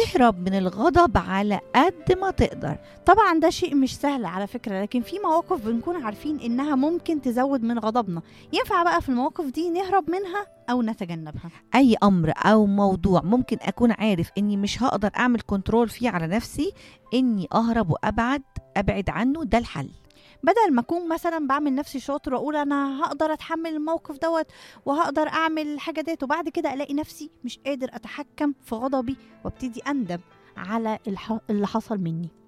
اهرب من الغضب على قد ما تقدر طبعا ده شيء مش سهل على فكرة لكن في مواقف بنكون عارفين إنها ممكن تزود من غضبنا ينفع بقى في المواقف دي نهرب منها أو نتجنبها اي امر او موضوع ممكن اكون عارف اني مش هقدر اعمل كنترول فيه على نفسي اني اهرب وابعد ابعد عنه ده الحل بدل ما أكون مثلا بعمل نفسي شاطر وأقول أنا هقدر أتحمل الموقف دوت وهقدر أعمل الحاجة ديت وبعد كده ألاقي نفسي مش قادر أتحكم في غضبي وابتدي أندم على الح- اللي حصل مني